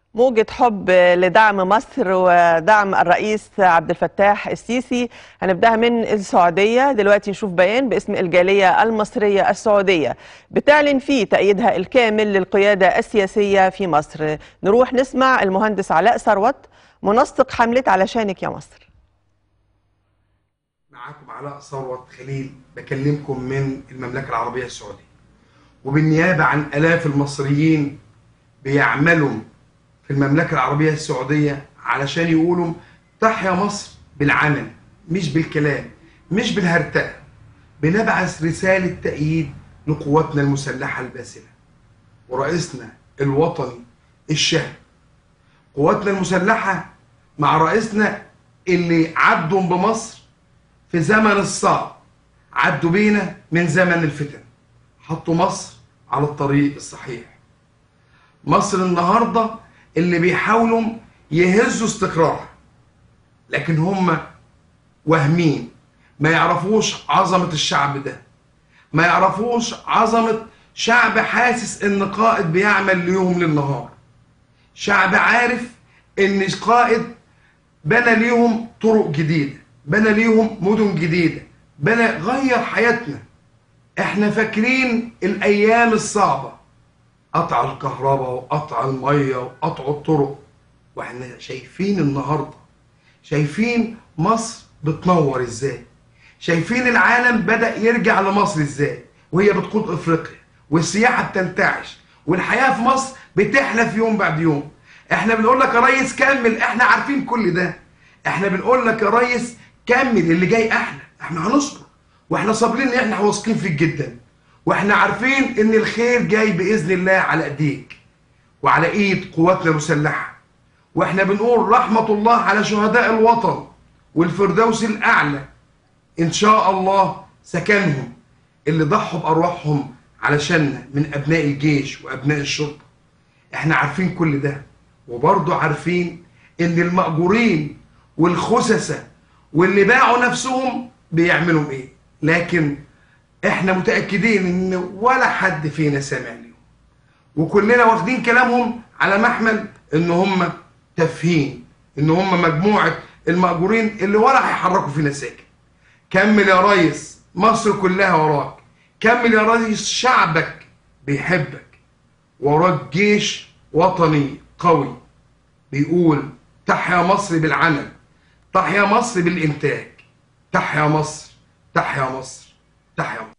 موجة حب لدعم مصر ودعم الرئيس عبد الفتاح السيسي هنبدأها من السعودية دلوقتي نشوف بيان باسم الجالية المصرية السعودية بتعلن فيه تأييدها الكامل للقيادة السياسية في مصر نروح نسمع المهندس علاء ثروت منسق حملة علشانك يا مصر معاكم علاء ثروت خليل بكلمكم من المملكة العربية السعودية وبالنيابة عن آلاف المصريين بيعملوا في المملكة العربية السعودية علشان يقولوا تحيا مصر بالعمل مش بالكلام مش بالهرتقة بنبعث رسالة تأييد لقواتنا المسلحة الباسلة ورئيسنا الوطني الشهم قواتنا المسلحة مع رئيسنا اللي عدوا بمصر في زمن الصعب عدوا بينا من زمن الفتن حطوا مصر على الطريق الصحيح مصر النهارده اللي بيحاولوا يهزوا استقرارها لكن هم واهمين ما يعرفوش عظمة الشعب ده ما يعرفوش عظمة شعب حاسس ان قائد بيعمل ليهم للنهار شعب عارف ان قائد بنى ليهم طرق جديدة بنى ليهم مدن جديدة بنى غير حياتنا احنا فاكرين الايام الصعبة قطع الكهرباء وقطع المية وقطع الطرق واحنا شايفين النهاردة شايفين مصر بتنور ازاي شايفين العالم بدأ يرجع لمصر ازاي وهي بتقود افريقيا والسياحة بتنتعش والحياة في مصر بتحلى في يوم بعد يوم احنا بنقول لك يا ريس كمل احنا عارفين كل ده احنا بنقول لك يا ريس كمل اللي جاي احلى احنا هنصبر واحنا صابرين ان احنا واثقين فيك جدا واحنا عارفين ان الخير جاي باذن الله على ايديك وعلى ايد قواتنا المسلحه واحنا بنقول رحمه الله على شهداء الوطن والفردوس الاعلى ان شاء الله سكنهم اللي ضحوا بارواحهم علشاننا من ابناء الجيش وابناء الشرطه احنا عارفين كل ده وبرضه عارفين ان المأجورين والخسسه واللي باعوا نفسهم بيعملوا ايه لكن احنا متاكدين ان ولا حد فينا سامع ليهم وكلنا واخدين كلامهم على محمل ان هم تافهين ان هم مجموعه المأجورين اللي ولا هيحركوا فينا ساكن كمل يا ريس مصر كلها وراك كمل يا ريس شعبك بيحبك وراك جيش وطني قوي بيقول تحيا مصر بالعمل تحيا مصر بالإنتاج تحيا مصر تحيا مصر تحيا مصر